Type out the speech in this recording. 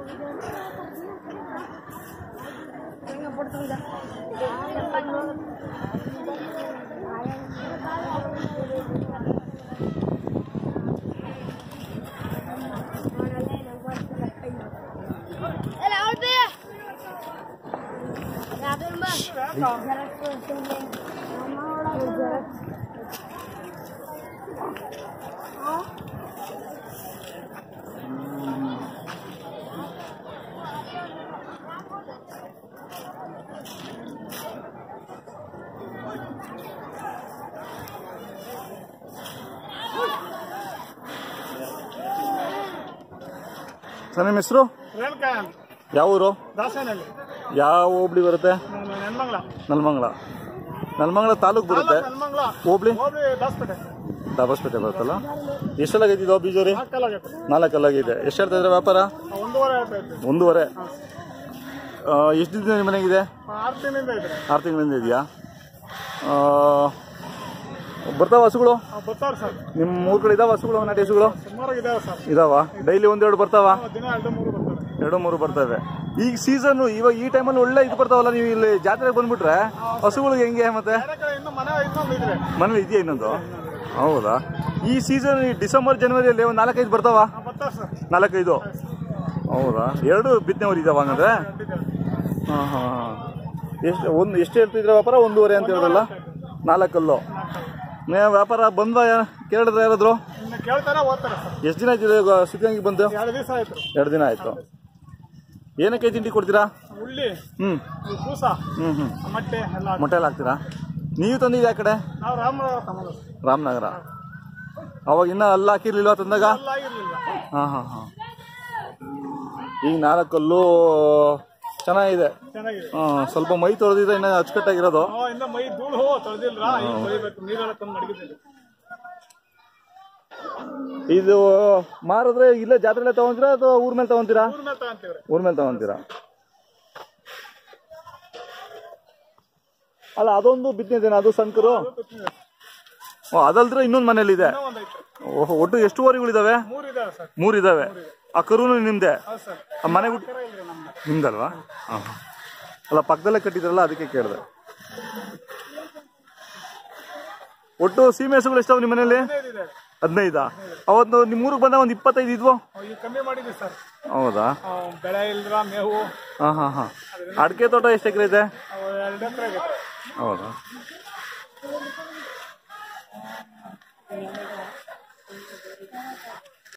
sir ನಿಮ್ಮ ಹೆಸರು ರೇಣುಕಾಯ ಯಾವ ಊರು ದಾಸನಹಳ್ಳಿ ಯಾವ ಹೋಬಳಿ ಬರುತ್ತೆ ನೆನ್ಮಂಗ್ಲ ನಲ್ಮಂಗ್ಲ ನಲ್ಮಂಗ್ಲ ತಾಲೂಕ್ ಬರುತ್ತೆ ನೆನ್ಮಂಗ್ಲ ಹೋಬಳಿ ಹೋಗ್ಲಿ ದಾಸ್ಪೇಟೆ ದಾಬಸ್ಪೇಟೆ ಬರುತ್ತಲ್ಲ ಎಷ್ಟೆಲ್ಲಾಗೈತಿ ಇದು ಬೀಜೋರಿ ಹಾಕಲಾಗೈತೆ ನಾಲ್ಕಲ್ಲಾಗಿದೆ ಎಷ್ಟು ಹೇಳ್ತಾ ಇದ್ರೆ ವ್ಯಾಪಾರ ಒಂದೂವರೆ ಹೇಳ್ತಾ ಇದ್ದೆ ಒಂದೂವರೆ ಎಷ್ಟು ದಿನ ನಿಮ್ಮ ಮನೆಗಿದೆ ಆರು ತಿಂಗಳಿಂದ ಇದೆ ಆರು ತಿಂಗಳಿಂದ ಇದೆಯಾ ಬರ್ತಾವ ಹಸುಗಳು ಬರ್ತಾರೆ ಸರ್ ನಿಮ್ಮ ಮೂರು ಕಡೆ ಇದಾವ ಹಸುಗಳು ನಾಟಿ ಹಸುಗಳು ಸುಮಾರು ಇದಾವೆ ಸರ್ ಇದಾವ ಡೈಲಿ ಒಂದೆರಡು ಬರ್ತಾವ ದಿನ ಎರಡು ಮೂರು ಬರ್ತಾರೆ ಎರಡು ಮೂರು ಬರ್ತವೆ ಈಗ ಸೀಸನ್ ಇವಾಗ ಈ ಟೈಮಲ್ಲಿ ಒಳ್ಳೆ ಇದು ಬರ್ತಾವಲ್ಲ ನೀವು ಇಲ್ಲಿ ಜಾತ್ರೆಗೆ ಬಂದ್ಬಿಟ್ರೆ ಹಸುಗಳಿಗೆ ಹೆಂಗೆ ಮತ್ತೆ ಬೇರೆ ಕಡೆ ಇನ್ನು ಮನೆ ಇನ್ನೊಂದು ಇದ್ರೆ ಮನೇಲಿ ಇದೆಯಾ ಇನ್ನೊಂದು ಹೌದಾ ಈ ಸೀಸನ್ ಡಿಸೆಂಬರ್ ಜನವರಿಯಲ್ಲಿ ಒಂದು ನಾಲ್ಕೈದು ಬರ್ತಾವ ಬರ್ತಾರೆ ಸರ್ ನಾಲ್ಕೈದು ಹೌದಾ ಎರಡು ಬಿತ್ತನೆವ್ರು ಇದಾವ ಹಂಗಂದ್ರೆ ಹಾಂ ಹಾಂ ಹಾಂ ಎಷ್ಟು ಒಂದು ಎಷ್ಟು ಹೇಳ್ತಿದ್ರೆ ವ್ಯಾಪಾರ ಒಂದೂವರೆ ಅಂತ ಹೇಳಿದ್ರಲ್ಲ ನಾಲ್ಕಲ್ಲು ನೇ ವ್ಯಾಪಾರ ಬಂದ್ವಾ ಕೇಳಿದ್ರೆ ಯಾರಾದ್ರು ಇನ್ನು ಕೇಳ್ತಾರೆ ಓದ್ತಾರೆ ಸರ್ ಎಷ್ಟು ದಿನ ಆಯ್ತು ಈಗ ಸಿದ್ಧಗಂಗೆ ಬಂದು ಎರಡು ದಿವಸ ಆಯ್ತು ಎರಡು ದಿನ ಆಯ್ತು ಏನಕ್ಕೆ ತಿಂಡಿ ಕೊಡ್ತೀರಾ ಉಳ್ಳಿ ಹ್ಞೂ ಈ ಕೂಸ ಹ್ಞೂ ಹ್ಞೂ ಮೊಟ್ಟೆ ಎಲ್ಲ ಮೊಟ್ಟೆಲ್ಲ ಹಾಕ್ತೀರಾ ನೀವು ತಂದಿದ್ದು ಆ ಕಡೆ ನಾವು ರಾಮನಗರ ತಗೊಂಡು ರಾಮನಗರ ಅವಾಗ ಇನ್ನೂ ಅಲ್ಲ ಹಾಕಿರ್ಲಿಲ್ವಾ ತಂದಾಗ ಎಲ್ಲ ಆಗಿರ್ಲಿಲ್ಲ ಹಾಂ ಹಾಂ ಹಾಂ ಈಗ ನಾಲ್ಕಲ್ಲು ಚೆನ್ನಾಗಿದೆ ಚೆನ್ನಾಗಿದೆ ಹಾಂ ಸ್ವಲ್ಪ ಮೈ ತೊಳೆದಿದ್ರೆ ಇನ್ನೂ ಅಚ್ಚುಕಟ್ಟಾಗಿರೋದು ನಾವು ಇನ್ನ ಮೈ ಧೂಳು ಹೋ ತೊಳೆದಿಲ್ಲ ಈಗ ತೊಳಿಬೇಕು ನೀರೆಲ್ಲ ತಂದು ಮಡಗಿದ್ದೀವಿ ಇದು ಮಾರಿದ್ರೆ ಇಲ್ಲೇ ಜಾತ್ರೆಲೆ ತಗೊಂತೀರಾ ಅಥವಾ ಊರ್ ಮೇಲೆ ತಗೊಂತೀರಾ ಊರ್ ಮೇಲೆ ತಗೊಂತೀವ್ರಿ ಊರ್ ಮೇಲೆ ತಗೊಂತೀರಾ ಅಲ್ಲ ಅದೊಂದು ಬಿತ್ತನೆ ಅದು ಸಂಕರು ಓ ಅದಲ್ದ್ರೆ ಇನ್ನೊಂದು ಮನೇಲಿದೆ ಇನ್ನೂ ಒಂದು ಐತೆ ಓಹೋ ಒಟ್ಟು ಎಷ್ಟು ವರಿಗಳಿದಾವೆ ಮೂರು ಇದಾವೆ ಸರ್ ಮೂರು ಇದಾವೆ ಆ ಕರುನು ನಿಮ್ದೆ ಹೌದು ಸರ್ ಆ ಮನೆ ಬಿಟ್ಟು ಕರ ಇಲ್ರಿ ನಮ್ದು ನಿಮ್ದಲ್ವಾ ಹಾಂ ಅಲ್ಲ ಪಕ್ಕದಲ್ಲೇ ಕಟ್ಟಿದ್ರಲ್ಲ ಅದಕ್ಕೆ ಕೇಳಿದೆ ಒಟ್ಟು ಸೀಮೆ ಹಸುಗಳು ಎಷ್ಟಾವ ನಿಮ್ಮ ಮನೇಲಿ ಇದೆ ಹದಿನೈದಾ ಅವತ್ತು ನಿಮ್ಮ ಊರಿಗೆ ಬಂದ ಒಂದು ಇಪ್ಪತ್ತೈದು ಇದ್ವು ಈಗ ಕಮ್ಮಿ ಮಾಡಿದ್ವಿ ಸರ್ ಹೌದಾ ಆ, ಬೆಳೆ ಇಲ್ದ್ರ ಮೇವು ಹಾಂ ಹಾಂ ಹಾಂ ಅಡಿಕೆ ತೋಟ ಎಷ್ಟು ಎಕರೆ ಇದೆ ಅವು ಎರಡು ಎಕರೆ ಆಗೈತೆ ಹೌದಾ